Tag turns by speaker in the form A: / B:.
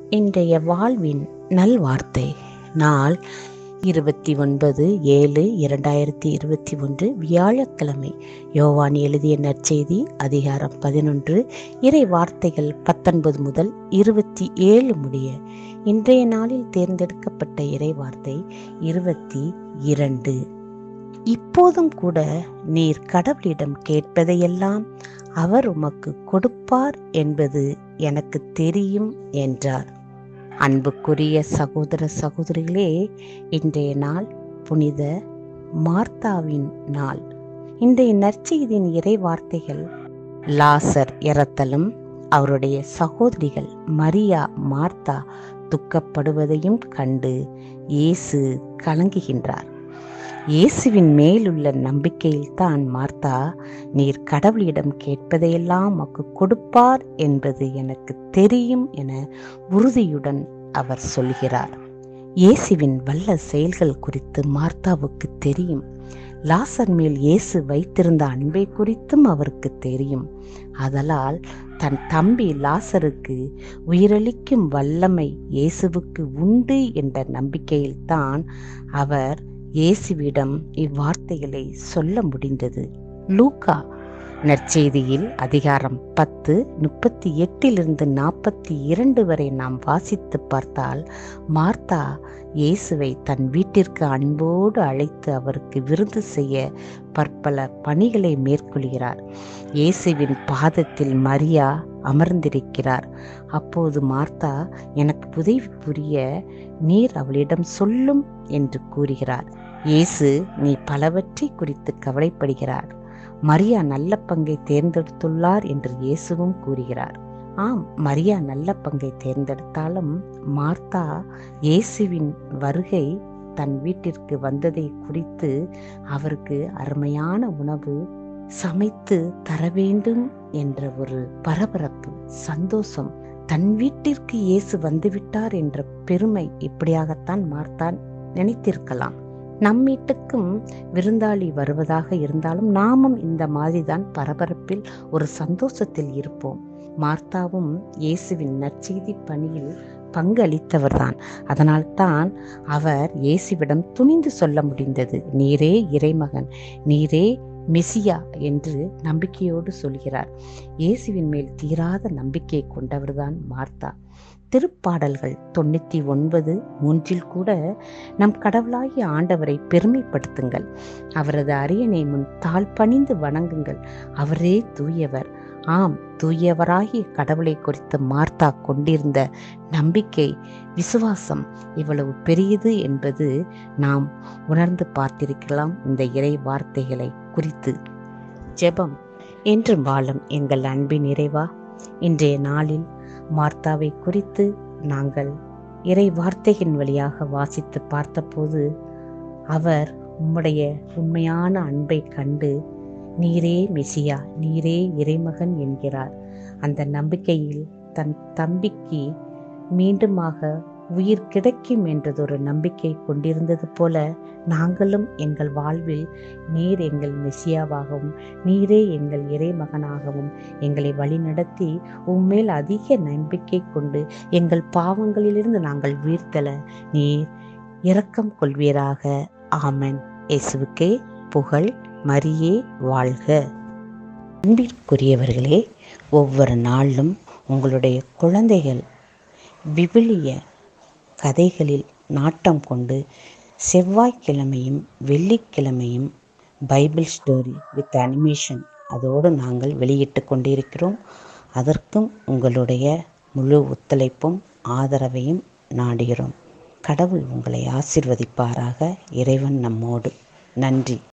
A: இன்றைய வாழ்வின் நல்வார்த்தை நாள் இருபத்தி ஒன்பது ஏழு இரண்டாயிரத்தி இருபத்தி ஒன்று வியாழக்கிழமை யோவான் எழுதிய நற்செய்தி அதிகாரம் பதினொன்று இறை வார்த்தைகள் பத்தொன்பது முதல் இருபத்தி ஏழு முடிய இன்றைய நாளில் தேர்ந்தெடுக்கப்பட்ட இறை வார்த்தை இருபத்தி இரண்டு இப்போதும் கூட நீர் கடவுளிடம் கேட்பதையெல்லாம் அவர் உமக்கு கொடுப்பார் என்பது எனக்கு தெரியும் என்றார் அன்புக்குரிய சகோதர சகோதரிகளே இன்றைய நாள் புனித மார்த்தாவின் நாள் இன்றைய நற்செய்தியின் இறை வார்த்தைகள் லாசர் இறத்தலும் அவருடைய சகோதரிகள் மரியா மார்த்தா துக்கப்படுவதையும் கண்டு இயேசு கலங்குகின்றார் இயேசுவின் மேலுள்ள நம்பிக்கையில்தான் மார்த்தா நீர் கடவுளிடம் கேட்பதையெல்லாம் மக்கு கொடுப்பார் என்பது எனக்கு தெரியும் என உறுதியுடன் அவர் சொல்கிறார் இயேசுவின் வல்ல செயல்கள் குறித்து மார்த்தாவுக்கு தெரியும் லாசர் மேல் இயேசு வைத்திருந்த அன்பை குறித்தும் அவருக்கு தெரியும் அதலால் தன் தம்பி லாசருக்கு உயிரளிக்கும் வல்லமை இயேசுவுக்கு உண்டு என்ற நம்பிக்கையில்தான் அவர் இயேசுவிடம் இவ்வார்த்தைகளை சொல்ல முடிந்தது லூக்கா நற்செய்தியில் அதிகாரம் பத்து முப்பத்தி எட்டிலிருந்து நாற்பத்தி இரண்டு வரை நாம் வாசித்து பார்த்தால் மார்த்தா இயேசுவை தன் வீட்டிற்கு அன்போடு அழைத்து அவருக்கு விருந்து செய்ய பற்பல பணிகளை மேற்கொள்கிறார் இயேசுவின் பாதத்தில் மரியா அமர்ந்திருக்கிறார் அப்போது மார்த்தா எனக்கு உதவி புரிய நீர் அவளிடம் சொல்லும் என்று கூறுகிறார் இயேசு நீ பலவற்றை குறித்து கவலைப்படுகிறார் மரியா நல்ல பங்கை தேர்ந்தெடுத்துள்ளார் என்று இயேசுவும் கூறுகிறார் ஆம் மரியா நல்ல பங்கை தேர்ந்தெடுத்தாலும் மார்த்தா இயேசுவின் வருகை தன் வீட்டிற்கு வந்ததை குறித்து அவருக்கு அருமையான உணவு சமைத்து தர வேண்டும் என்ற ஒரு பரபரப்பு சந்தோஷம் தன் வீட்டிற்கு இயேசு வந்துவிட்டார் என்ற பெருமை இப்படியாகத்தான் மார்த்தான் நினைத்திருக்கலாம் நம் வீட்டுக்கும் விருந்தாளி வருவதாக இருந்தாலும் நாமும் இந்த மாதிரிதான் பரபரப்பில் ஒரு சந்தோஷத்தில் இருப்போம் மார்த்தாவும் இயேசுவின் நற்செய்தி பணியில் பங்களித்தவர்தான் அதனால்தான் அவர் இயேசுவிடம் துணிந்து சொல்ல முடிந்தது நீரே இறைமகன் நீரே மெசியா என்று நம்பிக்கையோடு சொல்கிறார் இயேசுவின் மேல் தீராத நம்பிக்கை கொண்டவர்தான் மார்த்தா திருப்பாடல்கள் தொண்ணூற்றி ஒன்பது மூன்றில் கூட நம் கடவுளாகிய ஆண்டவரை பெருமைப்படுத்துங்கள் அவரது அரியணை முன் தாழ் பணிந்து வணங்குங்கள் அவரே தூயவர் ஆம் தூயவராகிய கடவுளை குறித்து மார்த்தா கொண்டிருந்த நம்பிக்கை விசுவாசம் இவ்வளவு பெரியது என்பது நாம் உணர்ந்து பார்த்திருக்கலாம் இந்த இறை வார்த்தைகளை குறித்து ஜெபம் என்றும் வாழும் எங்கள் அன்பின் நிறைவா இன்றைய நாளில் மார்த்தாவை குறித்து நாங்கள் இறை வார்த்தையின் வழியாக வாசித்து பார்த்தபோது அவர் உம்முடைய உண்மையான அன்பை கண்டு நீரே மெசியா நீரே இறைமகன் என்கிறார் அந்த நம்பிக்கையில் தன் தம்பிக்கு மீண்டுமாக உயிர் கிடைக்கும் என்றதொரு நம்பிக்கை கொண்டிருந்தது போல நாங்களும் எங்கள் வாழ்வில் நீர் எங்கள் மெசியாவாகவும் நீரே எங்கள் இறைமகனாகவும் எங்களை வழிநடத்தி உம்மேல் அதிக நம்பிக்கை கொண்டு எங்கள் பாவங்களிலிருந்து நாங்கள் வீழ்த்தல நீர் இரக்கம் கொள்வீராக ஆமன் இயேசுவுக்கே புகழ் மரியே வாழ்க அன்பிற்குரியவர்களே ஒவ்வொரு நாளும் உங்களுடைய குழந்தைகள் விவிலிய கதைகளில் நாட்டம் கொண்டு செவ்வாய்க்கிழமையும் வெள்ளிக்கிழமையும் பைபிள் ஸ்டோரி வித் அனிமேஷன் அதோடு நாங்கள் வெளியிட்டு கொண்டிருக்கிறோம் அதற்கும் உங்களுடைய முழு ஒத்துழைப்பும் ஆதரவையும் நாடுகிறோம் கடவுள் உங்களை ஆசிர்வதிப்பாராக இறைவன் நம்மோடு நன்றி